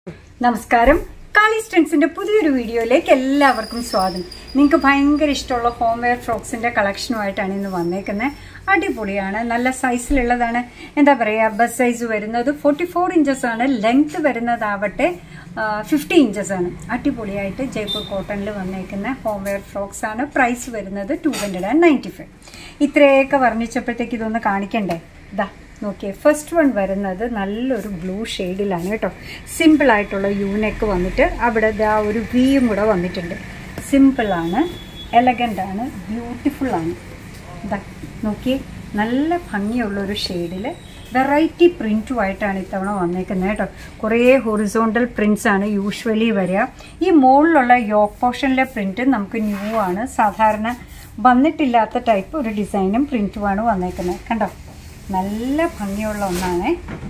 നമസ്കാരം കാളി സ്ട്രെൻസിന്റെ പുതിയൊരു വീഡിയോയിലേക്ക് എല്ലാവർക്കും സ്വാഗതം നിങ്ങൾക്ക് ഭയങ്കര ഇഷ്ടമുള്ള ഹോം വെയർ ഫ്രോക്സിന്റെ കളക്ഷനുമായിട്ടാണ് ഇന്ന് വന്നേക്കുന്നത് അടിപൊളിയാണ് നല്ല സൈസിലുള്ളതാണ് എന്താ പറയുക ബസ് സൈസ് വരുന്നത് ഫോർട്ടി ഫോർ ഇഞ്ചസ് ആണ് ലെങ്ത് വരുന്നതാവട്ടെ ഫിഫ്റ്റി ഇഞ്ചസ് ആണ് അടിപൊളിയായിട്ട് ജയ്പൂർ കോട്ടണിൽ വന്നേക്കുന്ന ഹോം വെയർ ഫ്രോക്സ് ആണ് പ്രൈസ് വരുന്നത് two hundred and ninety five ഇത്രയൊക്കെ വർണ്ണിച്ചപ്പോഴത്തേക്ക് ഇതൊന്ന് കാണിക്കണ്ടേ ഇതാ നോക്കിയേ ഫസ്റ്റ് വൺ വരുന്നത് നല്ലൊരു ബ്ലൂ ഷെയ്ഡിലാണ് കേട്ടോ സിമ്പിളായിട്ടുള്ള യൂനെക്ക് വന്നിട്ട് അവിടെ ദാ ഒരു വിയും കൂടെ വന്നിട്ടുണ്ട് സിമ്പിളാണ് എലഗൻ്റ് ആണ് ബ്യൂട്ടിഫുൾ ആണ് ഇതാ നോക്കിയേ നല്ല ഭംഗിയുള്ള ഒരു ഷെയ്ഡിൽ വെറൈറ്റി പ്രിൻറ്റുമായിട്ടാണ് ഇത്തവണ വന്നേക്കുന്നത് കേട്ടോ കുറേ ഹൊറിസോണ്ടൽ പ്രിൻറ്റ്സ് ആണ് യൂഷ്വലി വരിക ഈ മുകളിലുള്ള യോക്ക് പോർഷനിലെ പ്രിൻറ്റ് നമുക്ക് ന്യൂ ആണ് സാധാരണ വന്നിട്ടില്ലാത്ത ടൈപ്പ് ഒരു ഡിസൈനും പ്രിൻറ്റുമാണ് വന്നേക്കുന്നത് കണ്ടോ നല്ല ഭംഗിയുള്ള ഒന്നാണ്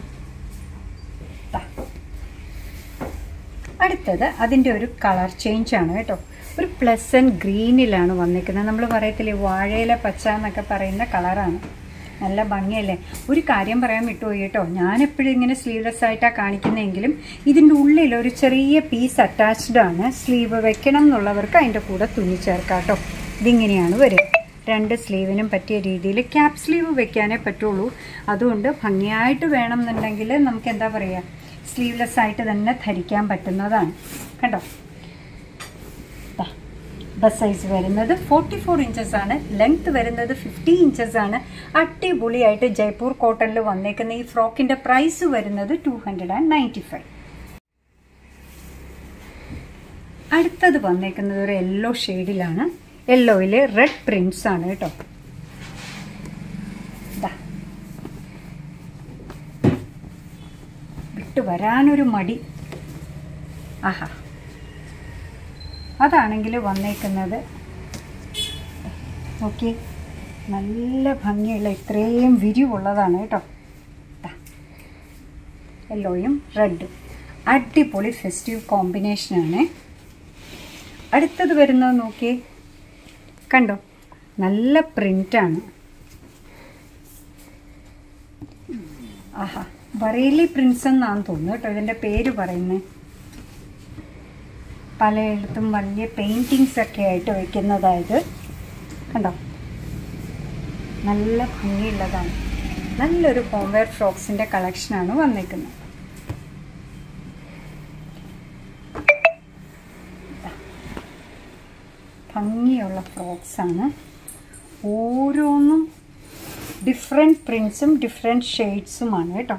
അടുത്തത് അതിൻ്റെ ഒരു കളർ ചേഞ്ച് ആണ് കേട്ടോ ഒരു പ്ലസൻറ്റ് ഗ്രീനിലാണ് വന്നിരിക്കുന്നത് നമ്മൾ പറയത്തില്ലേ വാഴയില പച്ച എന്നൊക്കെ പറയുന്ന കളറാണ് നല്ല ഭംഗിയല്ലേ ഒരു കാര്യം പറയാൻ വിട്ടുപോയി കേട്ടോ ഞാനെപ്പോഴും ഇങ്ങനെ സ്ലീവ്ലെസ് ആയിട്ടാണ് കാണിക്കുന്നതെങ്കിലും ഇതിൻ്റെ ഉള്ളിൽ ഒരു ചെറിയ പീസ് അറ്റാച്ച്ഡ് ആണ് സ്ലീവ് വെക്കണം എന്നുള്ളവർക്ക് അതിൻ്റെ കൂടെ തുന്നി ചേർക്കാം കേട്ടോ ഇതിങ്ങനെയാണ് വരിക രണ്ട് സ്ലീവിനും പറ്റിയ രീതിയിൽ ക്യാപ് സ്ലീവ് വെക്കാനേ പറ്റുള്ളൂ അതുകൊണ്ട് ഭംഗിയായിട്ട് വേണമെന്നുണ്ടെങ്കിൽ നമുക്ക് എന്താ പറയുക സ്ലീവ്ലെസ് ആയിട്ട് തന്നെ ധരിക്കാൻ പറ്റുന്നതാണ് കണ്ടോ ബസ് സൈസ് വരുന്നത് ഫോർട്ടി ഫോർ ഇഞ്ചസ് ആണ് ലെങ്ത് വരുന്നത് ഫിഫ്റ്റി ഇഞ്ചസ് ആണ് അടിപൊളിയായിട്ട് ജയ്പൂർ കോട്ടണിൽ വന്നേക്കുന്ന ഈ ഫ്രോക്കിൻ്റെ പ്രൈസ് വരുന്നത് two hundred and ninety five അടുത്തത് വന്നേക്കുന്നത് ഒരു യെല്ലോ ഷെയ്ഡിലാണ് യെല്ലോയിൽ റെഡ് പ്രിൻസ് ആണ് കേട്ടോ വിട്ടു വരാനൊരു മടി ആഹാ അതാണെങ്കിൽ വന്നേക്കുന്നത് ഓക്കെ നല്ല ഭംഗിയുള്ള ഇത്രയും വിരിവുള്ളതാണ് കേട്ടോ യെല്ലോയും റെഡും അടിപൊളി ഫെസ്റ്റീവ് കോമ്പിനേഷനാണ് അടുത്തത് വരുന്നത് നോക്കിയേ കണ്ടോ നല്ല പ്രിൻ്റാണ് ആഹാ ബറേലി പ്രിൻസ് എന്നാണ് തോന്നുന്നു കേട്ടോ ഇതിൻ്റെ പേര് പറയുന്നത് പലയിടത്തും വലിയ പെയിൻറ്റിങ്സ് ഒക്കെ ആയിട്ട് വെക്കുന്നതായത് കണ്ടോ നല്ല ഭംഗിയുള്ളതാണ് നല്ലൊരു ഹോംവെയർ ഫ്രോക്സിൻ്റെ കളക്ഷനാണ് വന്നിരിക്കുന്നത് ഭംഗിയുള്ള ഫ്രോക്സാണ് ഓരോന്നും ഡിഫറെൻറ്റ് പ്രിൻസും ഡിഫറെൻറ്റ് ഷെയ്ഡ്സുമാണ് കേട്ടോ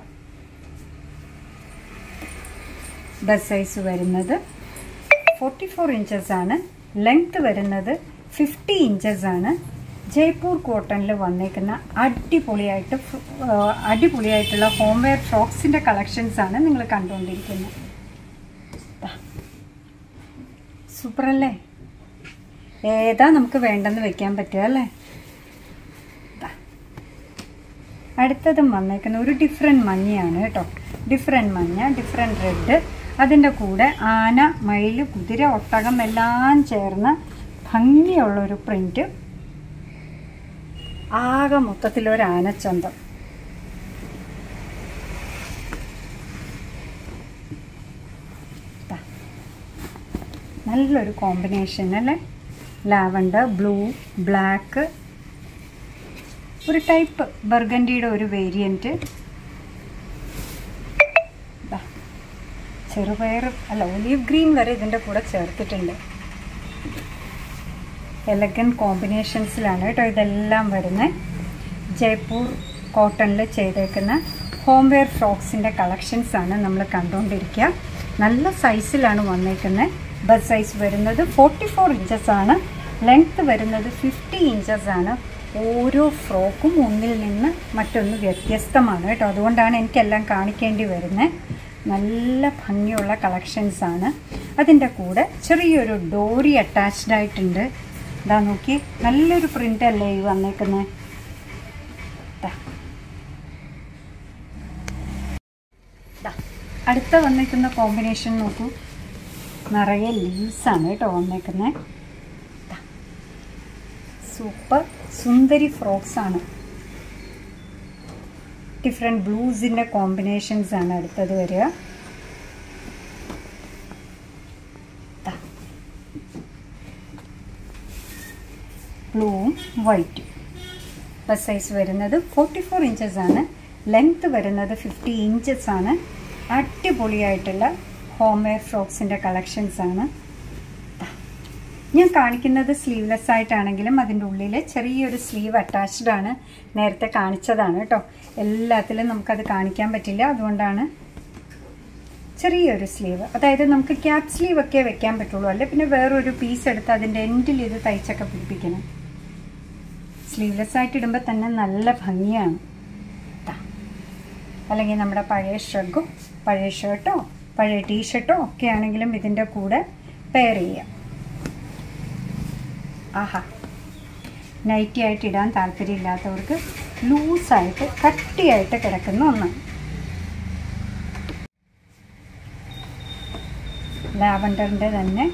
ബസ് സൈസ് വരുന്നത് ഫോർട്ടി ഫോർ ഇഞ്ചസ് ആണ് ലെങ്ത് വരുന്നത് ഫിഫ്റ്റി ഇഞ്ചസ് ആണ് ജയ്പൂർ കോട്ടണിൽ വന്നേക്കുന്ന അടിപൊളിയായിട്ട് അടിപൊളിയായിട്ടുള്ള ഹോം വെയർ ഫ്രോക്സിൻ്റെ കളക്ഷൻസ് ആണ് നിങ്ങൾ കണ്ടുകൊണ്ടിരിക്കുന്നത് സൂപ്പറല്ലേ ഏതാ നമുക്ക് വേണ്ടെന്ന് വെക്കാൻ പറ്റുക അല്ലേ അടുത്തതും വന്നേക്കുന്ന ഒരു ഡിഫറെൻറ്റ് മഞ്ഞയാണ് കേട്ടോ ഡിഫറെൻറ്റ് മഞ്ഞ ഡിഫറെൻറ്റ് റെഡ് അതിൻ്റെ കൂടെ ആന മയിൽ കുതിര ഒട്ടകം എല്ലാം ചേർന്ന് ഭംഗിയുള്ളൊരു പ്രിൻറ്റ് ആകെ മൊത്തത്തിലൊരു ആനച്ചന്തം നല്ലൊരു കോമ്പിനേഷൻ അല്ലേ ലാവണ്ടർ ബ്ലൂ ബ്ലാക്ക് ഒരു ടൈപ്പ് ബർഗൻഡിയുടെ ഒരു വേരിയൻറ്റ് ചെറുപയർ അല്ല ഒലീവ് ഗ്രീൻ വരെ ഇതിൻ്റെ കൂടെ ചേർത്തിട്ടുണ്ട് എലഗൻ കോമ്പിനേഷൻസിലാണ് കേട്ടോ ഇതെല്ലാം വരുന്നത് ജയ്പൂർ കോട്ടണിൽ ചെയ്തേക്കുന്ന ഹോം വെയർ ഫ്രോക്സിൻ്റെ കളക്ഷൻസാണ് നമ്മൾ കണ്ടുകൊണ്ടിരിക്കുക നല്ല സൈസിലാണ് വന്നേക്കുന്നത് ബസ് സൈസ് വരുന്നത് ഫോർട്ടി ഫോർ ഇഞ്ചസ് ആണ് ലെങ്ത്ത് വരുന്നത് ഫിഫ്റ്റി ഇഞ്ചസ് ആണ് ഓരോ ഫ്രോക്കും ഒന്നിൽ നിന്ന് മറ്റൊന്ന് വ്യത്യസ്തമാണ് കേട്ടോ അതുകൊണ്ടാണ് എനിക്കെല്ലാം കാണിക്കേണ്ടി വരുന്നത് നല്ല ഭംഗിയുള്ള കളക്ഷൻസ് ആണ് അതിൻ്റെ കൂടെ ചെറിയൊരു ഡോറി അറ്റാച്ച്ഡ് ആയിട്ടുണ്ട് ഇതാ നോക്കി നല്ലൊരു പ്രിൻ്റ് അല്ലേ ഈ വന്നേക്കുന്നത് അടുത്ത വന്നേക്കുന്ന കോമ്പിനേഷൻ നോക്കൂ നിറയെ ലീവ്സാണ് കേട്ടോ വന്നേക്കുന്നത് സൂപ്പർ സുന്ദരി ഫ്രോക്സ് ആണ് ഡിഫറെൻറ്റ് ബ്ലൂസിൻ്റെ കോമ്പിനേഷൻസ് ആണ് അടുത്തത് വരിക ബ്ലൂവും വൈറ്റും ബസ് സൈസ് വരുന്നത് ഫോർട്ടി ഫോർ ഇഞ്ചസ് ആണ് ലെങ്ത് വരുന്നത് ഫിഫ്റ്റി ഇഞ്ചസ് ആണ് അടിപൊളിയായിട്ടുള്ള ഹോം വെയർ ഫ്രോക്സിൻ്റെ കളക്ഷൻസ് ആണ് ഞാൻ കാണിക്കുന്നത് സ്ലീവ്ലെസ് ആയിട്ടാണെങ്കിലും അതിൻ്റെ ഉള്ളിൽ ചെറിയൊരു സ്ലീവ് അറ്റാച്ച്ഡ് ആണ് നേരത്തെ കാണിച്ചതാണ് കേട്ടോ എല്ലാത്തിലും നമുക്കത് കാണിക്കാൻ പറ്റില്ല അതുകൊണ്ടാണ് ചെറിയൊരു സ്ലീവ് അതായത് നമുക്ക് ക്യാപ് സ്ലീവ് ഒക്കെ വെക്കാൻ പറ്റുള്ളൂ അല്ലെ പിന്നെ വേറൊരു പീസ് എടുത്ത് അതിൻ്റെ എൻഡിൽ ഇത് തയ്ച്ചൊക്കെ പിടിപ്പിക്കണം സ്ലീവ്ലെസ് ആയിട്ട് ഇടുമ്പോൾ തന്നെ നല്ല ഭംഗിയാണ് ദാ. അല്ലെങ്കിൽ നമ്മുടെ പഴയ ഷ്രഗോ പഴയ ഷർട്ടോ പഴയ ടീഷർട്ടോ ഒക്കെ ആണെങ്കിലും ഇതിൻ്റെ കൂടെ പെയർ ചെയ്യാം ആഹാ നൈറ്റി ആയിട്ട് ഇടാൻ താല്പര്യമില്ലാത്തവർക്ക് ലൂസായിട്ട് കട്ടിയായിട്ട് കിടക്കുന്ന ഒന്നാണ് ലാവൻഡറിൻ്റെ തന്നെ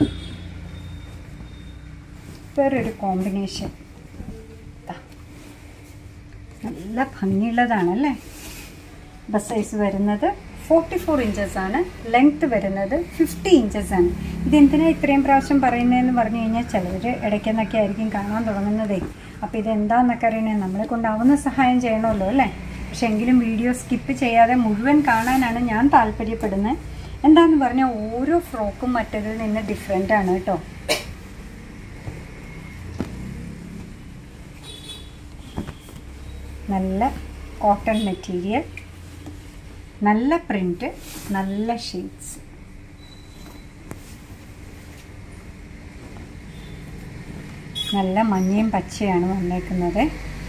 വേറൊരു കോമ്പിനേഷൻ നല്ല ഭംഗിയുള്ളതാണല്ലേ ബസ് സൈസ് വരുന്നത് ഫോർട്ടി ഫോർ ഇഞ്ചസ് ആണ് ലെങ്ത് വരുന്നത് ഫിഫ്റ്റി ഇഞ്ചസ് ആണ് ഇതെന്തിനാ ഇത്രയും പ്രാവശ്യം പറയുന്നതെന്ന് പറഞ്ഞു കഴിഞ്ഞാൽ ചിലർ ഇടയ്ക്കെന്നൊക്കെ ആയിരിക്കും കാണാൻ തുടങ്ങുന്നതേ അപ്പോൾ ഇതെന്താന്നൊക്കെ അറിയണേ നമ്മളെ കൊണ്ടാവുന്ന സഹായം ചെയ്യണമല്ലോ അല്ലേ പക്ഷെ എങ്കിലും വീഡിയോ സ്കിപ്പ് ചെയ്യാതെ മുഴുവൻ കാണാനാണ് ഞാൻ താല്പര്യപ്പെടുന്നത് എന്താന്ന് പറഞ്ഞാൽ ഓരോ ഫ്രോക്കും മറ്റതിൽ നിന്ന് ഡിഫറെൻ്റ് ആണ് കേട്ടോ നല്ല കോട്ടൺ മെറ്റീരിയൽ നല്ല പ്രിൻറ്റ് നല്ല ഷീറ്റ്സ് നല്ല മഞ്ഞയും പച്ചയാണ് വന്നേക്കുന്നത്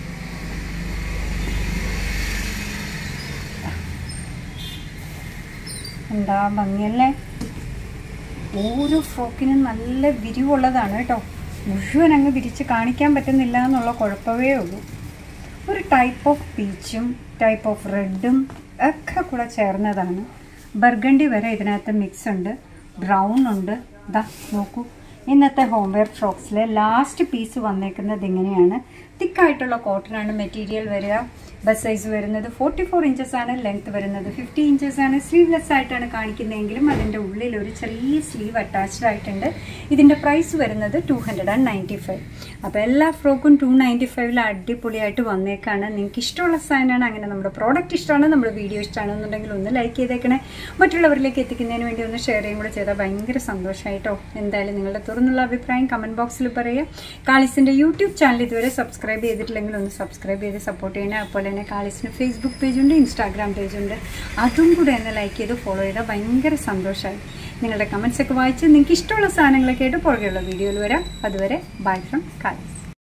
എന്താ ഭംഗിയല്ലേ ഓരോ ഫ്രോക്കിനും നല്ല വിരിവുള്ളതാണ് കേട്ടോ മുഴുവൻ അങ്ങ് വിരിച്ച് കാണിക്കാൻ പറ്റുന്നില്ല എന്നുള്ള കുഴപ്പമേ ഉള്ളൂ ഒരു ടൈപ്പ് ഓഫ് പീച്ചും ടൈപ്പ് ഓഫ് റെഡും ഒക്കെ കൂടെ ചേർന്നതാണ് ബർഗണ്ടി വരെ ഇതിനകത്ത് മിക്സ് ഉണ്ട് ബ്രൗൺ ഉണ്ട് ഇതാ നോക്കൂ ഇന്നത്തെ ഹോം വെയർ ഫ്രോക്സിലെ ലാസ്റ്റ് പീസ് വന്നേക്കുന്നത് ഇങ്ങനെയാണ് തിക്കായിട്ടുള്ള കോട്ടനാണ് മെറ്റീരിയൽ വരിക ബസ് സൈസ് വരുന്നത് ഫോർട്ടി ഫോർ ഇഞ്ചസ് ആണ് ലെങ്ത് വരുന്നത് ഫിഫ്റ്റി ഇഞ്ചസ് ആണ് സ്ലീവ്ലെസ് ആയിട്ടാണ് കാണിക്കുന്നതെങ്കിലും അതിൻ്റെ ഉള്ളിൽ ഒരു ചെറിയ സ്ലീവ് അറ്റാച്ച്ഡ് ആയിട്ടുണ്ട് ഇതിൻ്റെ പ്രൈസ് വരുന്നത് two hundred and ninety five അപ്പോൾ എല്ലാ ഫ്രോക്കും ടു നയൻറ്റി ഫൈവിൽ അടിപൊളിയായിട്ട് വന്നേക്കാണ് നിങ്ങൾക്ക് ഇഷ്ടമുള്ള സാധനമാണ് അങ്ങനെ നമ്മുടെ പ്രോഡക്റ്റ് ഇഷ്ടമാണ് നമ്മുടെ വീഡിയോ ഇഷ്ടമാണെന്നുണ്ടെങ്കിൽ ഒന്ന് ലൈക്ക് ചെയ്തേക്കണേ മറ്റുള്ളവരിലേക്ക് എത്തിക്കുന്നതിന് വേണ്ടി ഒന്ന് ഷെയർ ചെയ്യും കൂടെ ചെയ്താൽ ഭയങ്കര സന്തോഷമായിട്ടോ എന്തായാലും നിങ്ങളുടെ തുറന്നുള്ള അഭിപ്രായം കമൻറ്റ് ബോക്സിൽ പറയുക കാളിസിൻ്റെ യൂട്യൂബ് ചാനൽ ഇതുവരെ സബ്സ്ക്രൈബ് ചെയ്തിട്ടില്ലെങ്കിൽ ഒന്ന് സബ്സ്ക്രൈബ് ചെയ്ത് സപ്പോർട്ട് ചെയ്യണേ അതുപോലെ തന്നെ കാളിസിന് ഫേസ്ബുക്ക് പേജുണ്ട് ഇൻസ്റ്റാഗ്രാം പേജുണ്ട് അതും കൂടെ ഒന്ന് ലൈക്ക് ചെയ്ത് ഫോളോ ചെയ്താൽ ഭയങ്കര സന്തോഷമായി നിങ്ങളുടെ കമൻസ് ഒക്കെ വായിച്ച് നിങ്ങൾക്ക് ഇഷ്ടമുള്ള സാധനങ്ങളൊക്കെ ആയിട്ട് പുറകെയുള്ള വീഡിയോയിൽ വരാം അതുവരെ ബൈ ഫ്രം കാളിസ്